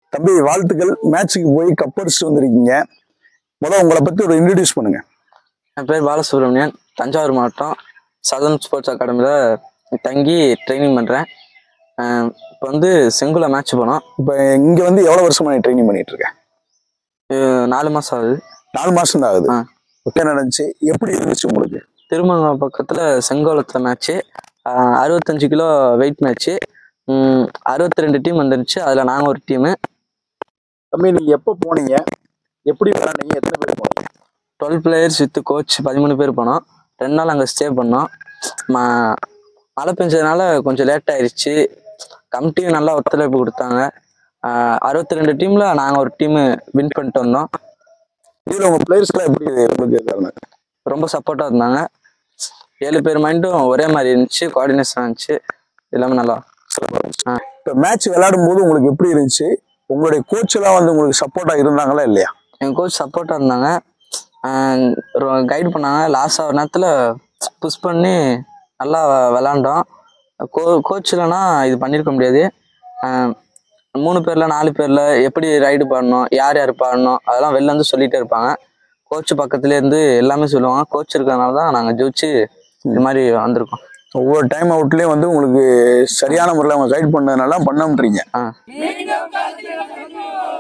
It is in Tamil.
தம்பி வாழ்த்துக்கள் மேட்ச்சுக்கு போய் கப் அடிச்சுட்டு வந்திருக்கீங்க முதல்ல உங்களை பத்தி ஒரு இன்ட்ரடியூஸ் பண்ணுங்க என் பேர் பாலசுப்ரமணியன் தஞ்சாவூர் மாவட்டம் சதர்ன் ஸ்போர்ட்ஸ் அகாடமியில் தங்கி ட்ரைனிங் பண்ணுறேன் இப்போ வந்து செங்குல மேட்ச் போனோம் இப்போ இங்க வந்து எவ்வளவு வருஷமா நீ ட்ரைனிங் பண்ணிட்டு இருக்க அஹ் நாலு மாதம் ஆகுது நாலு மாசம் தான் ஆகுது ஆ. ஓகே நடந்துச்சு எப்படி இருந்துச்சு உங்களுக்கு திருமங்கலம் பக்கத்தில் செங்கோலத்தில் மேட்ச்சு அறுபத்தஞ்சு கிலோ வெயிட் மேட்ச்சு அறுபத்தி ரெண்டு டீம் வந்துருந்துச்சு அதில் நாங்கள் ஒரு டீமு தம்பி நீங்க எப்போ போனீங்க எப்படி விளையாண்டீங்க எத்தனை பேர் போனீங்க டுவெல் பிளேயர்ஸ் வித் கோச் பதிமூணு பேர் போனோம் ரெண்டு நாள் அங்கே ஸ்டே பண்ணோம் ம மழை பெஞ்சதுனால கொஞ்சம் லேட் ஆயிடுச்சு கமிட்டியும் நல்லா ஒத்துழைப்பு கொடுத்தாங்க அறுபத்தி ரெண்டு டீமில் நாங்கள் ஒரு டீமு வின் பண்ணிட்டு வந்தோம் இதுல உங்க பிளேயர்ஸ்லாம் எப்படி உங்களுக்கு இருக்காங்க ரொம்ப சப்போர்ட்டாக இருந்தாங்க ஏழு பேர் மைண்டும் ஒரே மாதிரி இருந்துச்சு கோஆர்டினேஷன் இருந்துச்சு எல்லாமே நல்லா ஆ. இப்போ மேட்ச் விளையாடும் போது உங்களுக்கு எப்படி இருந்துச்சு உங்களுடைய கோச் எல்லாம் வந்து உங்களுக்கு சப்போர்ட்டா இருந்தாங்களா இல்லையா எங்கள் கோச் சப்போர்ட்டாக இருந்தாங்க கைட் பண்ணாங்க லாஸ்ட் ஆகிற நேரத்தில் புஷ் பண்ணி நல்லா விளாண்டோம் கோ கோச் இல்லைன்னா இது பண்ணியிருக்க முடியாது ஆஹ் மூணு பேரில் நாலு பேரில் எப்படி ரைடு பாடணும் யார் யார் பாடணும் அதெல்லாம் வெளில இருந்து சொல்லிகிட்டே இருப்பாங்க கோச் பக்கத்துலேயே இருந்து எல்லாமே சொல்லுவாங்க கோச் இருக்கிறதுனால தான் நாங்கள் ஜெயிச்சு இது மாதிரி வந்திருக்கோம் ஒவ்வொரு டைம் அவுட்லயும் வந்து உங்களுக்கு சரியான முறையில் அவங்க கைட் பண்ணதுனால பண்ணாமன்றீங்க ஆ மீண்டும் கலக்கிறோம்